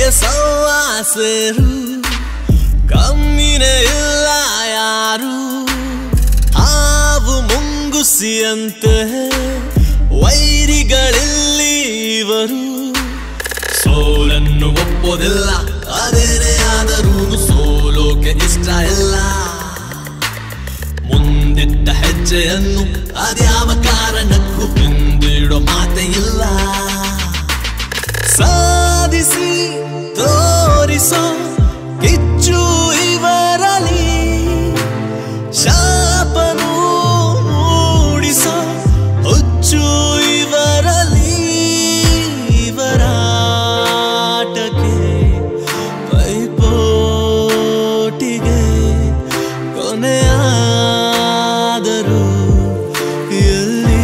ಪ್ರೀತಿಗೆ ಸವಾಸರು ಕಮ್ಮಿನೇ ಇಲ್ಲ ಯಾರು ಹಾವು ಮುಂಗುಸಿಯಂತೆ ವೈರಿಗಳಿಲ್ಲಿ ಇವರು ಸೋಲನ್ನು ಒಪ್ಪೋದಿಲ್ಲ ಅದೇನೇ ಆದರೂ ಸೋಲೋಕೆ ಇಷ್ಟ ಇಲ್ಲ ಮುಂದಿಟ್ಟ ಹೆಜ್ಜೆಯನ್ನು ಅದ್ಯಾವ ಕಾರಣಕ್ಕೂ ಹಿಂದಿಡೋ ಮಾತೆ ಇಲ್ಲ ಸಾಧಿಸಿ ತೋರಿಸೋ ಕಿಚ್ಚು ಇವರಲಿ ಶಾಪನು ಮೂಡಿಸೋ ಹುಚ್ಚು ಇವರಲಿ ಇವರಾಟಕ್ಕೆ ಪೈಪೋಟಿಗೆ ಕೊನೆಯಾದರೂ ಎಲ್ಲಿ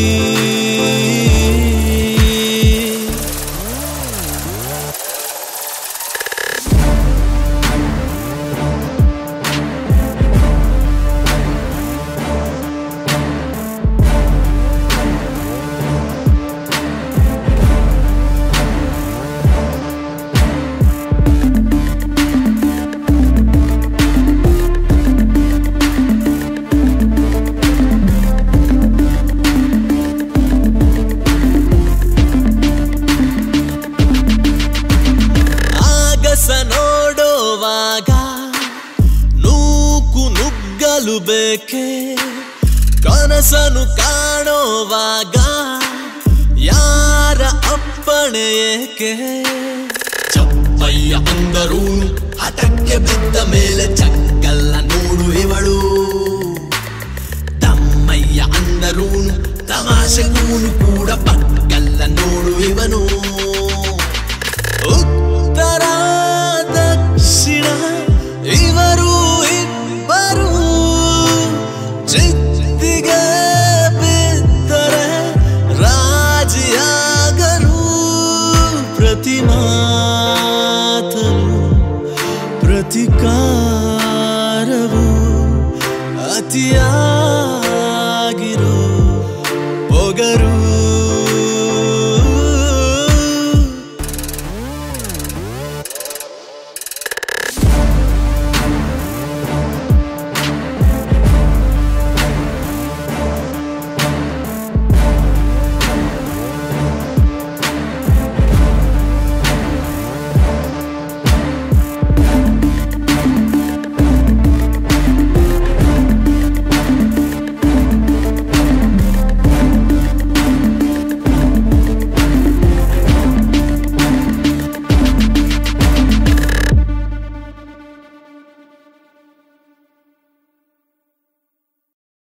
ಆಗಸ ನೋಡುವಾಗ ನೂಕು ನುಗ್ಗಲು ಬೇಕೆ ಕನಸನು ಕಾಣುವಾಗ ಯಾರ ಅಪ್ಪಣೆ ಏಕೆ ಚಪ್ಪಯ್ಯ ಅಂದರು ಹಠಕ್ಕೆ ಬಿದ್ದ ಮೇಲೆ ಚಕ್ಕಲ್ಲ ನೋಡು ಇವಳು ತಮ್ಮಯ್ಯ ಅಂದರು ತಮಾಷೆಗೂನು ಕೂಡ ಪಕ್ಕಲ್ಲ ನೋಡು ಇವನು ಉತ್ತರ ದಕ್ಷಿಣ ಇವರು ಇಬ್ಬರು ಚಿತ್ತಿಗೆ ಬಿದ್ದರೆ ರಾಜಿಯಾಗರು ಪ್ರತಿ ಮಾತಲು ಪ್ರತಿಕಾರವು ಅತಿಯಾದರೂ